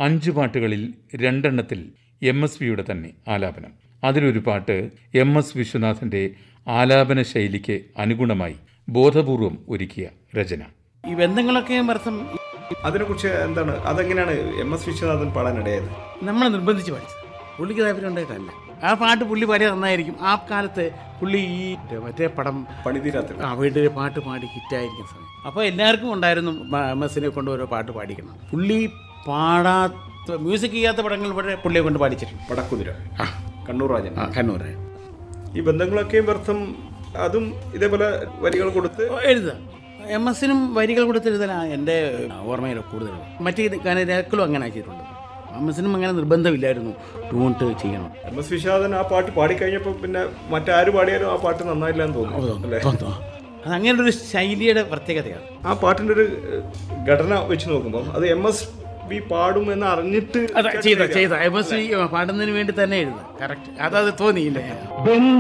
അഞ്ച് പാട്ടുകളിൽ രണ്ടെണ്ണത്തിൽ M S വിയുടെ തന്നെ ആലാപനം അതിലൊരു പാട്ട് എം എസ് വിശ്വനാഥന്റെ ആലാപന ശൈലിക്ക് അനുഗുണമായി ബോധപൂർവം ഒരുക്കിയ രചന ഈ ബന്ധങ്ങളൊക്കെ അർത്ഥം അതിനെക്കുറിച്ച് എന്താണ് അതെങ്ങനെയാണ് എം എസ് വിശ്വനാഥൻ പാടാനിടയായത് നമ്മളെ നിർബന്ധിച്ച് പഠിച്ചത് പുള്ളിക്ക് താല്പര്യം ഉണ്ടായിട്ടല്ല ആ പാട്ട് പുള്ളി പാടിയ നന്നായിരിക്കും ആ കാലത്ത് പുള്ളി ഈ മറ്റേ പടം പണിതീരാത്ത ആ വീട്ടിൽ പാട്ട് പാടി ഹിറ്റായിരിക്കുന്ന സമയം അപ്പോൾ എല്ലാവർക്കും ഉണ്ടായിരുന്നു എം എസിനെ കൊണ്ട് ഓരോ പാട്ട് പാടിക്കണം പുള്ളി പാടാത്ത മ്യൂസിക് ചെയ്യാത്ത പടങ്ങൾ വരെ പുള്ളിയെ കൊണ്ട് പാടിച്ചിട്ടുണ്ട് പടക്കുതിര കണ്ണൂർ രാജൻ ആ കണ്ണൂർ ഈ ബന്ധങ്ങളൊക്കെയും വ്യർത്ഥം അതും ഇതേപോലെ വരികൾ കൊടുത്ത് എഴുതുക എം എസിനും വരികൾ കൊടുത്ത് എഴുതാനാണ് എൻ്റെ ഓർമ്മയിൽ കൂടുതൽ മറ്റേ ഗാനരേഖകളും അങ്ങനെ ആക്കിയിട്ടുണ്ട് എം എസിനും അങ്ങനെ നിർബന്ധമില്ലായിരുന്നു ട്യൂണിട്ട് ചെയ്യണം എം എസ് വിശ്വനാഥൻ ആ പാട്ട് പാടിക്കഴിഞ്ഞപ്പോൾ പിന്നെ മറ്റാര് പാടിയാലും ആ പാട്ട് നന്നായില്ല എന്ന് തോന്നുന്നു അല്ലേ അത് അങ്ങനെ ഒരു ശൈലിയുടെ പ്രത്യേകതയാണ് ആ പാട്ടിന്റെ ഒരു ഏഹ്, ഘടന വെച്ച് നോക്കുമ്പോൾ അത് എം എസ് വി പാടും എന്ന് അറിഞ്ഞിട്ട് അതെ ചെയ്ത ചെയ്ത എം എസ് പാടുന്നതിന് വേണ്ടി തന്നെ എഴുതുക കറക്റ്റ് അതത് തോന്നിയില്ലേ